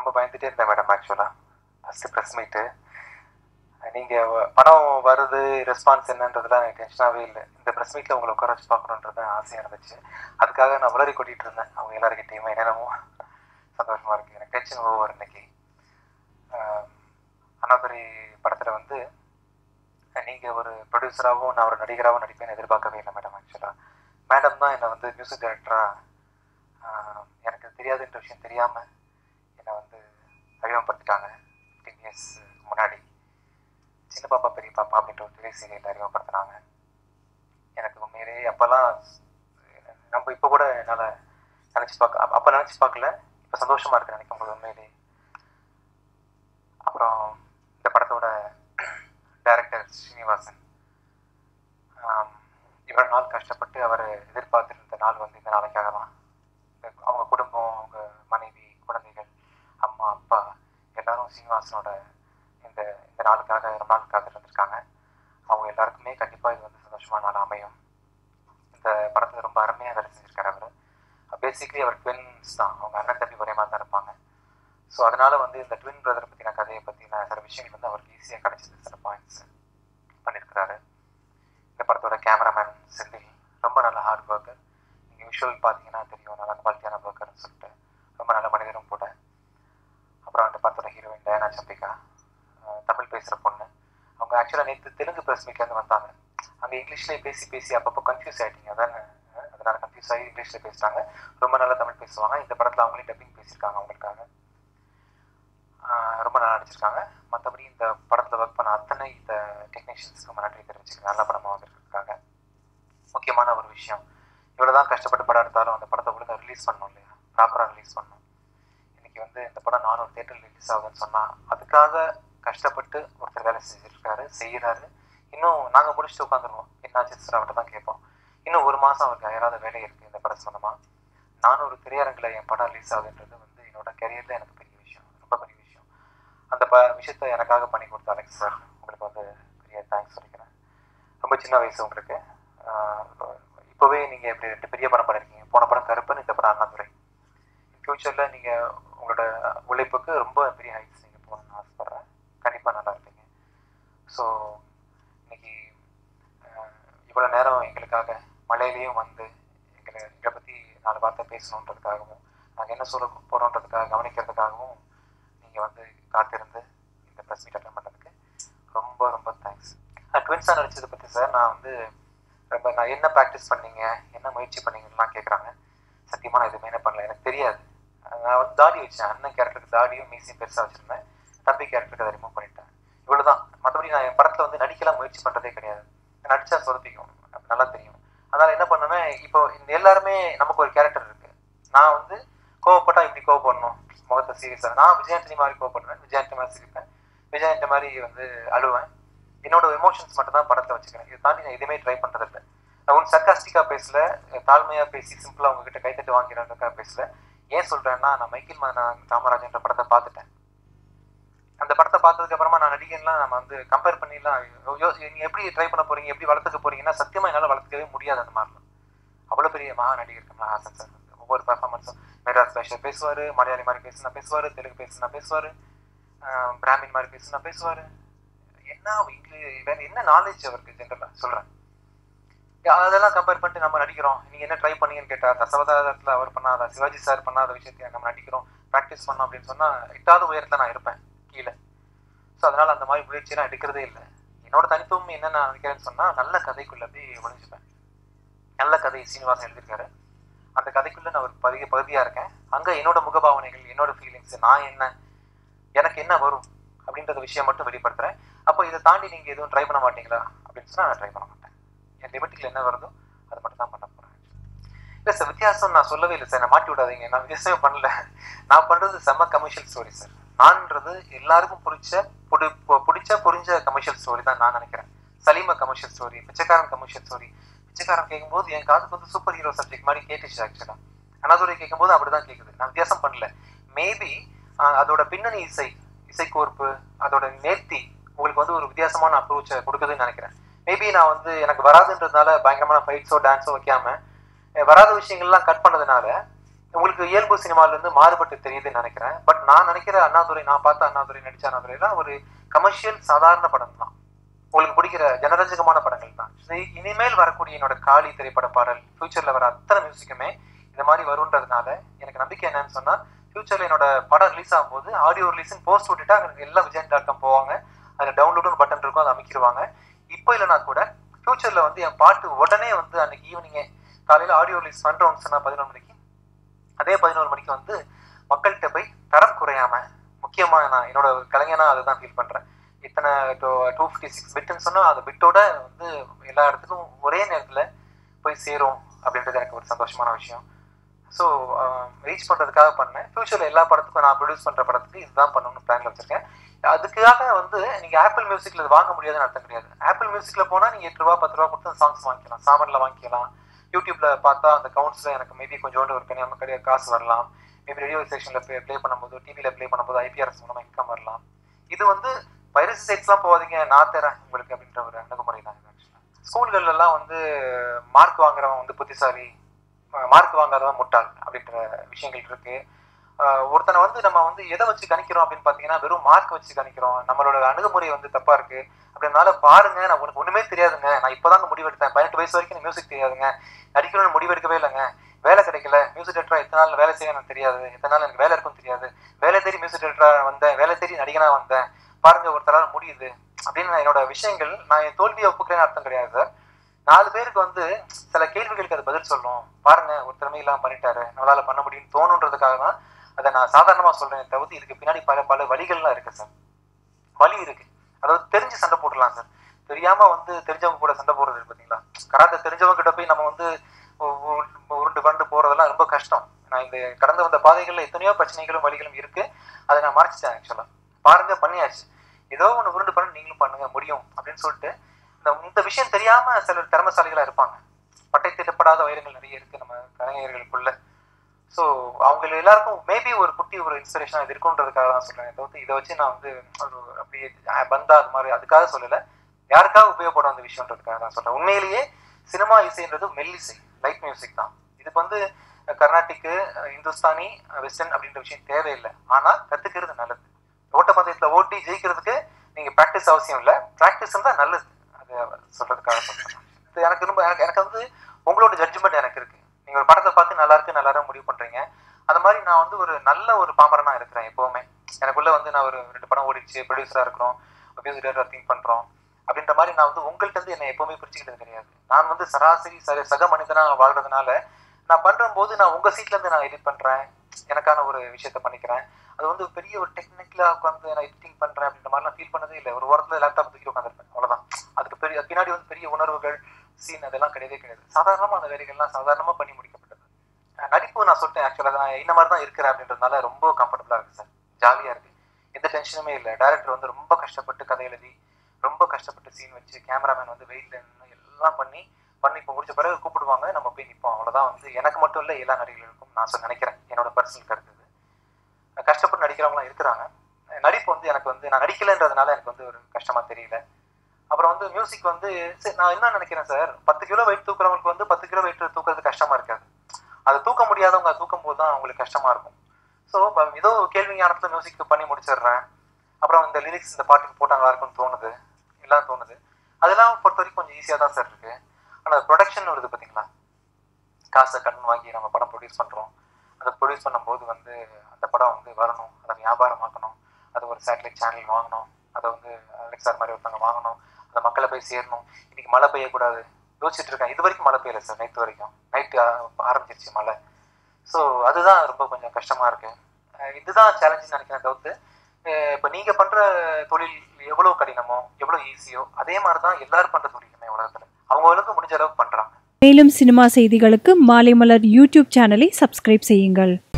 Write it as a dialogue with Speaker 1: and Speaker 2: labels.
Speaker 1: ரொம்ப பயந்துட்டே இருந்தேன் மேடம் ஆக்சுவலாக ஃபஸ்ட்டு ப்ரெஸ் மீட்டு நீங்கள் படம் வருது ரெஸ்பான்ஸ் என்னன்றதுலாம் எனக்கு டென்ஷனாகவே இல்லை இந்த ப்ரெஸ் மீட்டில் உங்களை உட்கார வச்சு பார்க்கணுன்றது ஆசையாக இருந்துச்சு அதுக்காக நான் உளறி கொட்டிட்டு இருந்தேன் அவங்க எல்லாருக்கிட்டையுமே என்னென்னமோ சந்தோஷமாக இருக்குது எனக்கு டென்ஷன் ஓவர் இன்னைக்கு அண்ணாதுரை படத்தில் வந்து நீங்கள் ஒரு ப்ரொடியூசராகவும் நான் ஒரு நடிகராகவும் நடிப்பேன்னு எதிர்பார்க்கவே இல்லை மேடம் ஆக்சுவலாக மேடம் தான் என்னை வந்து மியூசிக் டைரக்டராக எனக்கு தெரியாதுன்ற விஷயம் தெரியாமல் என்னை வந்து அறிமுகப்படுத்திட்டாங்க ஃபிஃப்டீன் இயர்ஸ் முன்னாடி சின்ன பாப்பா பெரிய பாப்பா அப்படின்ற ஒரு டிவி சீரியல் அறிமுகப்படுத்தினாங்க எனக்கு உண்மையிலேயே அப்போல்லாம் நம்ம இப்போ கூட என்னால் நினச்சி பார்க்க அப்போ நினச்சி பார்க்கல இப்போ சந்தோஷமாக இருக்கு நினைக்கும் போது உண்மையிலேயே அப்புறம் இந்த படத்தோட டைரக்டர் ஸ்ரீனிவாசன் ஆம், இவ்வளவு நாள் கஷ்டப்பட்டு அவர் எதிர்பார்த்திருந்த நாள் வந்து இந்த நாளைக்காக தான் இந்த- அவங்க குடும்பம் அவங்க மனைவி குழந்தைகள் அம்மா அப்பா எல்லாரும் சீனிவாசனோட இந்த இந்த நாளுக்காக ரொம்ப நாள் காத்திருந்திருக்காங்க அவங்க எல்லாருக்குமே கண்டிப்பாக இது வந்து சந்தோஷமான நாள் அமையும் இந்த படத்தில் ரொம்ப அருமையாக வேலை செஞ்சிருக்காரு அவர் பேசிக்லி அவர் ட்வின்ஸ் தான் அவங்க அண்ணன் தம்பி ஒரே மாதிரி தான் இருப்பாங்க ஸோ அதனால வந்து இந்த ட்வின் பிரதர் பற்றின கதையை பற்றின சில விஷயங்கள் வந்து அவருக்கு ஈஸியாக கிடைச்சது சில பாயிண்ட்ஸ் பண்ணியிருக்கிறாரு இந்த படத்தோட கேமராமேன் செந்தில் ரொம்ப நல்ல ஹார்ட் ஒர்க்கர் நீங்கள் விஷுவல் பார்த்தீங்கன்னா தெரியும் நல்ல குவாலிட்டியான ஒர்க்கர்னு சொல்லிட்டு ரொம்ப நல்ல மனிதரும் கூட அப்புறம் அந்த படத்தோட ஹீரோயின் டயனா சம்பிகா அஹ் தமிழ் பேசுகிற பொண்ணு அவங்க ஆக்சுவலாக நேற்று தெலுங்கு ப்ரெஸ் மீட்லேருந்து வந்தாங்க அங்கே இங்கிலீஷ்லேயே பேசி பேசி அப்பப்போ கன்ஃபியூஸ் ஆகிட்டீங்க அதானே அஹ் அதனால கன்ஃபியூஸ் ஆகி இங்கிலீஷில் பேசுகிறாங்க ரொம்ப நல்லா தமிழ் பேசுவாங்க இந்த படத்தில் அவங்களே டப்பிங் பேசியிருக்காங்க அவங்களுக்காக ஆஹ் ரொம்ப நல்லா நடிச்சிருக்காங்க மற்றபடி இந்த படத்தில் ஒர்க் பண்ண அத்தனை இந்த டெக்னீஷியன்ஸ்க்கு ரொம்ப நன்றி தெரிவிச்சுக்கிறேன் நல்ல படமாக வந்திருக்காங்க முக்கியமான ஒரு விஷயம் இவ்வளோ தான் கஷ்டப்பட்டு படம் எடுத்தாலும் அந்த படத்தை ஒழுங்காக ரிலீஸ் பண்ணணும் இல்லையா ப்ராப்பராக ரிலீஸ் பண்ணணும் இன்னைக்கு வந்து இந்த படம் நானூறு தேட்டரில் ரிலீஸ் ஆகுதுன்னு சொன்னால் அதுக்காக கஷ்டப்பட்டு ஒருத்தர் வேலை செஞ்சிருக்காரு செய்கிறாரு இன்னும் நாங்கள் முடிச்சுட்டு உட்காந்துருவோம் என்னாச்சு சார் அவர்கிட்ட தான் கேட்போம் இன்னும் ஒரு மாதம் அவருக்கு அயராத வேலை இருக்குது இந்த படம் சம்மந்தமாக நானூறு திரையரங்கில் என் படம் ரிலீஸ் ஆகுதுன்றது வந்து என்னோட கரியரில் எனக்கு பெரிய விஷயம் ரொம்ப பெரிய விஷயம் அந்த ப விஷயத்தை எனக்காக பண்ணி கொடுத்த அலெக்ஸ் சார் உங்களுக்கு வந்து பெரிய தேங்க்ஸ் சொல்லிக்கிறேன் ரொம்ப சின்ன வயசு உங்களுக்கு ஆஹ் இப்போவே நீங்கள் இப்படி ரெண்டு பெரிய படம் பண்ணியிருக்கீங்க போன படம் கருப்பன் இந்த படம் அண்ணாதுரை ஃப்யூச்சரில் நீங்கள் உங்களோட உழைப்புக்கு ரொம்ப பெரிய ஹைட்ஸ் நீங்கள் போகணும்னு ஆசைப்பட்றேன் கண்டிப்பாக நல்லா இருப்பீங்க ஸோ இன்னைக்கு ஆஹ் இவ்வளோ நேரம் எங்களுக்காக மழையிலையும் வந்து எங்களை எங்களை பற்றி நாலு வார்த்தை பேசணுன்றதுக்காகவும் நாங்கள் என்ன சொல்ல போகிறோன்றதுக்காக கவனிக்கிறதுக்காகவும் நீங்கள் வந்து காத்திருந்து இந்த ப்ரெஸ் மீட் அட்டன் பண்ணுறதுக்கு ரொம்ப ரொம்ப தேங்க்ஸ் நான் ட்வின்ஸாக நடிச்சதை பற்றி சார் நான் வந்து ரொம்ப நான் என்ன ப்ராக்டிஸ் பண்ணீங்க என்ன முயற்சி பண்ணீங்கலாம் கேட்குறாங்க சத்தியமாக நான் எதுவுமே என்ன பண்ணல எனக்கு தெரியாது நான் வந்து தாடி வச்சேன் அண்ணன் கேரக்டருக்கு தாடியும் மீசியும் பெருசாக வச்சுருந்தேன் தம்பி கேரக்டருக்கு அதை ரிமூவ் பண்ணிட்டேன் இவ்வளவுதான் மற்றபடி நான் என் படத்தில் வந்து நடிக்கலாம் முயற்சி பண்ணுறதே கிடையாது நடிச்சா சொதப்பிக்கும் எனக்கு நல்லா தெரியும் அதனால என்ன பண்ணுவேன் இப்போ இந்த எல்லாருமே நமக்கு ஒரு கேரக்டர் இருக்கு நான் வந்து கோவப்பட்டா இப்படி கோவப்படணும் முகத்தை சீரியஸாக நான் விஜயாண்டனி மாதிரி கோவப்படுவேன் விஜயாண்டனி மாதிரி சிரிப்பேன் விஜயாண்டி மாதிரி வந்து அழுவேன் என்னோட எமோஷன்ஸ் மட்டும் தான் படத்தை வச்சுக்கிறேன் இதை தாண்டி நான் எதுவுமே ட்ரை பண்ணுறதில்ல நான் ஒன்று சர்க்காஸ்டிக்காக பேசல தாழ்மையாக பேசி சிம்பிளாக உங்ககிட்ட கைத்தட்டு வாங்கிறதுக்காக பேசல ஏன் சொல்கிறேன்னா நான் மைக்கேல் மதன் காமராஜன்ற படத்தை பார்த்துட்டேன் அந்த படத்தை பார்த்ததுக்கு அப்புறமா நான் நடிகன்லாம் நம்ம வந்து கம்பேர் பண்ணிலாம் யோ- நீங்க எப்படி ட்ரை பண்ண போறீங்க எப்படி வளர்த்துக்க போறீங்கன்னா சத்தியமா என்னால வளர்த்துக்கவே முடியாது அந்த மாதிரிலாம் அவ்வளவு பெரிய மகா நடிகர் கமலா ஹாசன் சார் வந்து ஒவ்வொரு பர்ஃபார்மன்ஸும் மெட்ராஸ் பாஷை பேசுவாரு மலையாளி மாதிரி பேசுனா பேசுவாரு தெலுங்கு பேசுனா பேசுவாரு ஆஹ் பிராமின் மாதிரி பேசுனா பேசுவாரு என்ன இங்கிலீஷ் வேற என்ன நாலேஜ் அவருக்கு ஜென்ரலா சொல்றேன் அதெல்லாம் கம்பேர் பண்ணிட்டு நம்ம நடிக்கிறோம் நீங்க என்ன ட்ரை பண்ணீங்கன்னு கேட்டா தசவதாரத்துல அவர் பண்ணாத சிவாஜி சார் பண்ணாத விஷயத்தையும் நம்ம நடிக்கிறோம் ப்ராக்டிஸ் பண்ணோம் அப்படின்னு சொன்னா எட்டாவது உயரத்துல நான் இருப்பேன் கீழே ஸோ அதனால அந்த மாதிரி முயற்சியெல்லாம் எடுக்கிறதே இல்லை என்னோட தனித்துவம் என்ன நான் நினைக்கிறேன்னு சொன்னா நல்ல கதைக்குள்ள போய் ஒழிஞ்சுப்பேன் நல்ல கதை சீனிவாசன் எழுதியிருக்காரு அந்த கதைக்குள்ள நான் ஒரு பகுதி பகுதியா இருக்கேன் அங்க என்னோட முகபாவனைகள் என்னோட ஃபீலிங்ஸ் நான் என்ன எனக்கு என்ன வரும் அப்படின்றத விஷயம் மட்டும் வெளிப்படுத்துறேன் அப்போ இதை தாண்டி நீங்க எதுவும் ட்ரை பண்ண மாட்டீங்களா அப்படின்னு சொன்னா நான் ட்ரை பண்ண மாட்டேன் என் லிமிட்டில் என்ன வருதோ அது மட்டும் தான் பண்ண போறேன் இல்லை சார் வித்தியாசம் நான் சொல்லவே இல்லை சார் நான் மாட்டி விடாதீங்க நான் வித்தியாசமே பண்ணல நான் பண்றது செம்ம கமர்ஷியல் ஸ்டோரி சார் நான்ன்றது எல்லாருக்கும் பிடிச்ச புடி பு- பிடிச்ச புரிஞ்ச கமர்ஷியல் ஸ்டோரி தான் நான் நினைக்கிறேன் Salim commercial story Pichaikkaran commercial story Pichaikkaran கேட்கும்போது என் காதுக்கு வந்து சூப்பர் ஹீரோ சப்ஜெக்ட் மாதிரி கேட்டுச்சு ஆக்சுவலா அனாதுரை கேட்கும்போது அப்படிதான் கேட்குது நான் வித்தியாசம் பண்ணல மேபி அதோட பின்னணி இசை இசைக்கோர்ப்பு அதோட நேர்த்தி உங்களுக்கு வந்து ஒரு வித்தியாசமான அப்ரோச்சை கொடுக்குதுன்னு நினைக்கிறேன் மேபி நான் வந்து எனக்கு வராதுன்றதுனால பயங்கரமான ஃபைட்ஸோ டான்ஸோ வைக்காம அஹ் வராத விஷயங்கள்லாம் கட் பண்ணதுனால உங்களுக்கு இயல்பு சினிமால இருந்து மாறுபட்டு தெரியுதுன்னு நினைக்கிறேன் பட் நான் நினைக்கிற அண்ணாதுரை நான் பார்த்த அண்ணாதுரை நடிச்ச அண்ணாதுரைலாம் ஒரு கமர்ஷியல் சாதாரண படம் தான் உங்களுக்கு பிடிக்கிற ஜனரஞ்சகமான படங்கள் தான் இது இனிமேல் வரக்கூடிய என்னோட காளி திரைப்பட பாடல் ஃபியூச்சர்ல வர அத்தனை மியூசிக்குமே இந்த மாதிரி வரும்ன்றதுனால எனக்கு நம்பிக்கை என்னன்னு சொன்னா ஃபியூச்சர்ல என்னோட படம் ரிலீஸ் ஆகும்போது ஆடியோ ரிலீஸ் போஸ்ட் விட்டுட்டா எனக்கு எல்லாம் விஜயன் டாட் காம் போவாங்க அதில் டவுன்லோடுன்னு பட்டன் இருக்கும் அதை அமைக்கிடுவாங்க இப்போ இல்லைனா கூட ஃபியூச்சர்ல வந்து என் பாட்டு உடனே வந்து அன்னைக்கு ஈவினிங்கே காலையில ஆடியோ ரிலீஸ் பண்றோம்னு சொன்னா பதினொரு மணிக்கு அதே பதினோரு மணிக்கு வந்து மக்கள்கிட்ட போய் தரம் குறையாம முக்கியமா நான் என்னோட கலைஞனா அதை தான் ஃபீல் பண்றேன் இத்தனை டூ ஃபிஃப்டி சிக்ஸ் பிட்டுன்னு சொன்னா அந்த பிட்டோட வந்து எல்லா இடத்துக்கும் ஒரே நேரத்துல போய் சேரும் அப்படின்றது எனக்கு ஒரு சந்தோஷமான விஷயம் ஸோ ரீச் பண்றதுக்காக பண்ணேன் ஃபியூச்சர்ல எல்லா படத்துக்கும் நான் ப்ரொடியூஸ் பண்ற படத்துக்கு இதுதான் பண்ணணும்னு பிளான்ல வச்சிருக்கேன் அதுக்காக வந்து நீங்க ஆப்பிள் மியூசிக்ல இது வாங்க முடியாதுன்னு அர்த்தம் கிடையாது ஆப்பிள் மியூசிக்ல போனா நீங்க எட்டு ரூபா பத்து ரூபா கொடுத்து சாங்ஸ் வாங்கிக்கலாம் சாமன்ல வாங்கிக்கலாம் யூடியூப்ல பார்த்தா அந்த கவுண்ட்ஸ்ல எனக்கு மேபி கொஞ்சோண்டு ஒரு கனியாம கிடையாது காசு வரலாம் மேபி ரேடியோ ஸ்டேஷன்ல ப்ளே ப்ளே பண்ணும்போது டிவில ப்ளே பண்ணும்போது ஐபிஆர்எஸ் மூலமா இன்கம் வரலாம் இது வந்து வைரஸ் சைட்ஸ்லாம் போகாதீங்க நான் தரேன் உங்களுக்கு அப்படின்ற ஒரு அணுகுமுறை தான் ஸ்கூல்கள்ல எல்லாம் வந்து மார்க் வாங்குறவன் வந்து புத்திசாலி மார்க் வாங்காதவன் முட்டாள் அப்படின்ற விஷயங்கள் இருக்கு ஒருத்தனை வந்து நம்ம வந்து எதை வச்சு கணிக்கிறோம் அப்படின்னு பாத்தீங்கன்னா வெறும் மார்க் வச்சு கணிக்கிறோம் நம்மளோட அணுகுமுறை வந்து தப்பா இருக்கு அப்படினால பாருங்க நான் உனக்கு ஒண்ணுமே தெரியாதுங்க நான் இப்பதாங்க முடிவெடுத்தேன் பதினெட்டு வயசு வரைக்கும் மியூசிக் தெரியாதுங்க நடிக்கணும்னு முடிவெடுக்கவே இல்லைங்க வேலை கிடைக்கல மியூசிக் டேரக்டரா எத்தனை நாள் வேலை செய்ய எனக்கு தெரியாது எத்தனை நாள் எனக்கு வேலை இருக்கும் தெரியாது வேலை தேடி மியூசிக் டேரக்டரா வந்தேன் வேலை தேடி நடிகனா வந்தேன் பாருங்க ஒருத்தரால முடியுது அப்படின்னு என்னோட விஷயங்கள் நான் என் தோல்வியை ஒப்புக்கிறேன்னு அர்த்தம் கிடையாது சார் நாலு பேருக்கு வந்து சில கேள்விகளுக்கு அது பதில் சொல்லணும் பாருங்க ஒரு திறமை இல்லாம பண்ணிட்டாரு நம்மளால பண்ண முடியும்னு தோணுன்றதுக்காக தான் அதை நான் சாதாரணமா சொல்றேன் தவிர்த்து இதுக்கு பின்னாடி பல பல வழிகள்லாம் இருக்கு சார் வழி இருக்கு அதாவது தெரிஞ்சு சண்டை போடலாம் சார் தெரியாம வந்து தெரிஞ்சவங்க கூட சண்டை போடுறது பாத்தீங்களா கராத்தை தெரிஞ்சவங்க கிட்ட போய் நம்ம வந்து உருண்டு வண்டு போறதெல்லாம் ரொம்ப கஷ்டம் நான் இந்த கடந்து வந்த பாதைகள்ல எத்தனையோ பிரச்சனைகளும் வழிகளும் இருக்கு அதை நான் மறைச்சிட்டேன் ஆக்சுவலா பாருங்க பண்ணியாச்சு ஏதோ ஒன்று உருண்டு பண்ண நீங்களும் பண்ணுங்க முடியும் அப்படின்னு சொல்லிட்டு இந்த இந்த விஷயம் தெரியாம சிலர் திறமசாலிகளா இருப்பாங்க பட்டை திட்டப்படாத வைரங்கள் நிறைய இருக்கு நம்ம கலைஞர்களுக்குள்ள ஸோ அவங்க எல்லாருக்கும் மேபி ஒரு குட்டி ஒரு இன்ஸ்பிரேஷன் இது இருக்குன்றதுக்காக தான் சொல்றேன் தவிர்த்து இதை வச்சு நான் வந்து ஒரு அப்படியே பந்தா அது மாதிரி அதுக்காக சொல்லலை யாருக்காக உபயோகப்படும் அந்த விஷயன்றதுக்காக தான் சொல்றேன் உண்மையிலேயே சினிமா இசைன்றது மெல்லிசை லைட் மியூசிக் தான் இதுக்கு வந்து கர்நாடிக்கு இந்துஸ்தானி வெஸ்டர்ன் அப்படின்ற விஷயம் தேவையில்லை ஆனா கத்துக்கிறது நல்லது ஓட்டப்பந்தயத்துல ஓட்டி ஜெயிக்கிறதுக்கு நீங்க ப்ராக்டிஸ் அவசியம் இல்லை ப்ராக்டிஸ் தான் நல்லது அது சொல்றதுக்காக சொல்றேன் இது எனக்கு ரொம்ப எனக்கு எனக்கு வந்து உங்களோட ஜட்ஜ்மெண்ட் எனக்கு இருக்கு நீங்க ஒரு படத்தை பார்த்து நல்லா இருக்கு நல்லா முடிவு பண்றீங்க அந்த மாதிரி நான் வந்து ஒரு நல்ல ஒரு பாமரனா இருக்கிறேன் எப்பவுமே எனக்குள்ள வந்து நான் ஒரு ரெண்டு படம் ஓடிச்சு ப்ரொடியூசரா இருக்கிறோம் மியூசிக் டேரக்டர் திங்க் பண்றோம் அப்படின்ற மாதிரி நான் வந்து உங்கள்கிட்ட இருந்து என்னை எப்பவுமே பிரிச்சுக்கிட்டது கிடையாது நான் வந்து சராசரி சக சக மனிதனா வாழ்றதுனால நான் பண்ற போது நான் உங்க சீட்ல இருந்து நான் எடிட் பண்றேன் எனக்கான ஒரு விஷயத்த பண்ணிக்கிறேன் அது வந்து பெரிய ஒரு டெக்னிக்கலா உட்காந்து நான் எடிட்டிங் பண்றேன் அப்படின்ற மாதிரி நான் ஃபீல் பண்ணதே இல்லை ஒரு வாரத்துல லேப்டாப் தூக்கி உட்காந்துருப்பேன் அவ்வளவுதான் அதுக்கு பெரிய பின்னாடி வந்து பெரிய உணர்வுகள் சீன் அதெல்லாம் கிடையவே கிடையாது சாதாரணமா அந்த வேலைகள்லாம் சாதாரணமா பண்ணி முடிக்கப்பட்டது நடிப்பு நான் சொல்லிட்டேன் ஆக்சுவலா நான் இந்த மாதிரி தான் இருக்கிறேன் அப்படின்றதுனால ரொம்ப கம்ஃபர்டபுளா இருக்கு சார் ஜாலியா இருக்கு எந்த டென்ஷனுமே இல்லை டேரக்டர் வந்து ரொம்ப கஷ்டப்பட்டு கதை எழுதி ரொம்ப கஷ்டப்பட்டு சீன் வச்சு கேமராமேன் வந்து வெயிட்ல நின்று எல்லாம் பண்ணி பண்ணி இப்போ முடிச்ச பிறகு கூப்பிடுவாங்க நம்ம போய் நிற்போம் அவ்வளவுதான் வந்து எனக்கு மட்டும் இல்லை எல்லா நடிகர்களுக்கும் நான் சொல்ல நினைக்கிறேன் என்னோட பர்சனல் கருத்து இது கஷ்டப்பட்டு நடிக்கிறவங்களாம் இருக்கிறாங்க நடிப்பு வந்து எனக்கு வந்து நான் நடிக்கலைன்றதுனால எனக்கு வந்து ஒரு கஷ்டமா தெரியல அப்புறம் வந்து மியூசிக் வந்து சரி நான் என்ன நினைக்கிறேன் சார் பத்து கிலோ வெயிட் தூக்குறவங்களுக்கு வந்து பத்து கிலோ வெயிட் தூக்குறது கஷ்டமா இருக்காது அதை தூக்க முடியாதவங்க தூக்கும் போது தான் அவங்களுக்கு கஷ்டமா இருக்கும் ஸோ ஏதோ கேள்வி ஞானத்துல மியூசிக் பண்ணி முடிச்சிடுறேன் அப்புறம் இந்த லிரிக்ஸ் இந்த பாட்டுக்கு போட்டாங்க இருக்கும்னு தோணுது எல்லாம் தோணுது அதெல்லாம் பொறுத்த வரைக்கும் கொஞ்சம் ஈஸியாக தான் சார் இருக்கு ஆனால் ப்ரொடக்ஷன் வருது பார்த்தீங்களா காசை கடன் வாங்கி நம்ம படம் ப்ரொடியூஸ் பண்ணுறோம் அதை ப்ரொடியூஸ் பண்ணும்போது வந்து அந்த படம் வந்து வரணும் அதை வியாபாரமாக்கணும் அது ஒரு சேட்டலைட் சேனல் வாங்கணும் அதை வந்து அலெக்சார் மாதிரி ஒருத்தவங்க வாங்கணும் அந்த மக்களை போய் சேரணும் இன்னைக்கு மழை பெய்யக்கூடாது யோசிச்சுட்டு இருக்கேன் இது வரைக்கும் மழை பெய்யல சார் நைட்டு வரைக்கும் நைட்டு ஆரம்பிச்சிருச்சு மழை ஸோ அதுதான் ரொம்ப கொஞ்சம் கஷ்டமா இருக்கு இதுதான் சேலஞ்சுன்னு நினைக்கிறேன் தவிர்த்து இப்போ நீங்க பண்ற தொழில் எவ்வளவு கடினமோ எவ்வளவு ஈஸியோ அதே மாதிரி தான் எல்லாரும் பண்ற தொழிலுமே உலகத்துல அவங்களுக்கு முடிஞ்ச அளவுக்கு பண்றாங்க
Speaker 2: மேலும் சினிமா செய்திகளுக்கு மாலை மலர் யூடியூப் சேனலை சப்ஸ்கிரைப் செய்யுங்கள்